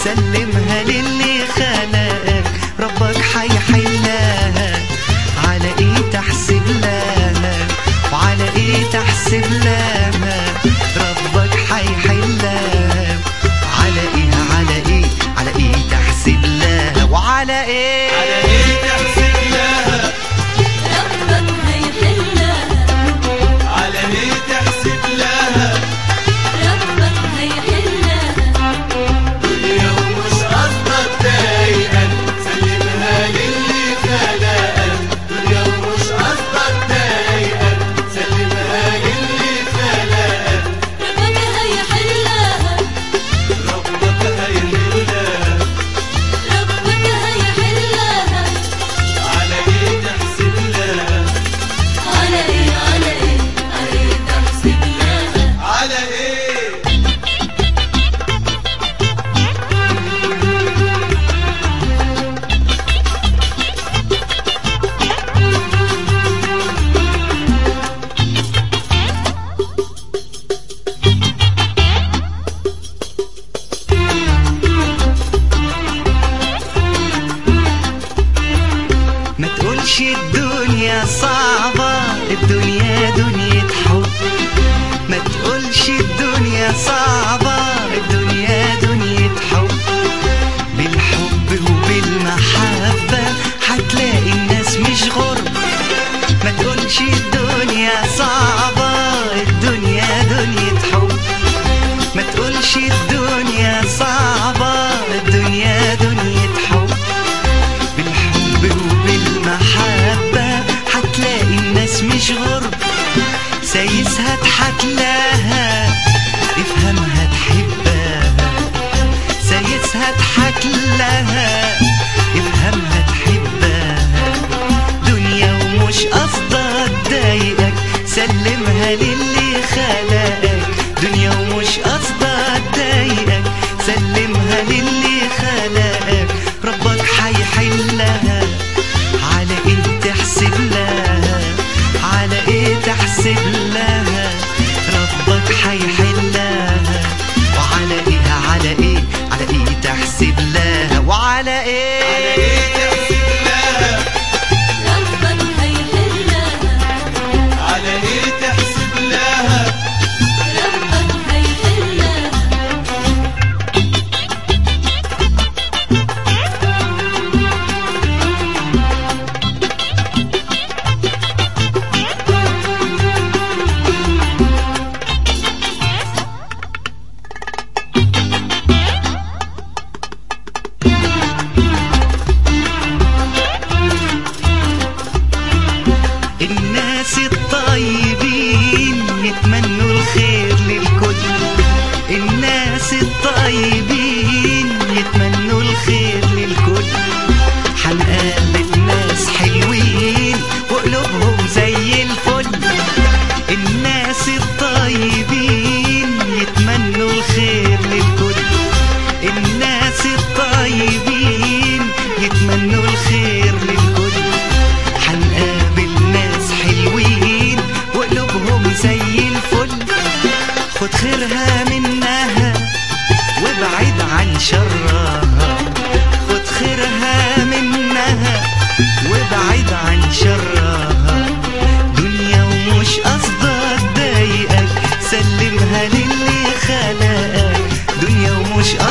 سلمها للي خلقك ربك حيحلها على ايه تحسب لها وعلى ايه تحسب لها ربك حيحلها على ايه على ايه على ايه تحسب لها وعلى ايه على ايه تحسب لها ربك هيحلها على ايه تحسب لها ربك هيحلها دنيا ومش قصدك ضايقك سلمها للي خلقك دنيا ومش قصدك ضايقك سلمها للي خلقك ربك هيحلها ربك هيحلها ربك هيحلها على ايه تحسب لها على ايه على ايه على ايه تحسب لها على ايه ما تقولش الدنيا صعبة الدنيا دنيا حب ما تقولش الدنيا صعبة الدنيا دنيا حب بالحب وبالمحبة هتلاقي الناس مش غرب ما تقولش الدنيا صعبة الدنيا دنيا حب ما تقولش الدنيا صعبة الدنيا دنيا حب بالحب وبالمحبة هتلاقي الناس مش غرب سايسها اضحك لها افهمها تحبها سايسها اضحك لها افهمها تحبها دنيا ومش قصدها تضايقك سلمها للي خلقك دنيا ومش قصدها تضايقك سلمها للي خلقك ربك حيحلها على ايه تحسب لها على ايه تحسب لها ربك حيحلها وعلى ايه على ايه على ايه تحسب لها وعلى على ايه ايه تحسب لها ربك هيحلها على ايه تحسب لها ربك هيحلها الناس الطيبين يتمنوا الخير للكل الناس الطيبين يتمنوا الخير للكل حنقابل ناس حلوين وقلوبهم زي الفل الناس الطيبين يتمنوا الخير للكل الناس الطيبين يتمنوا الخير للكل حنقابل ناس حلوين وقلوبهم زي الفل خد خيرها منها وابعد عن شرها خد خيرها منها وابعد عن شرها دنيا ومش قصدها تضايقك سلمها للي خلقك دنيا ومش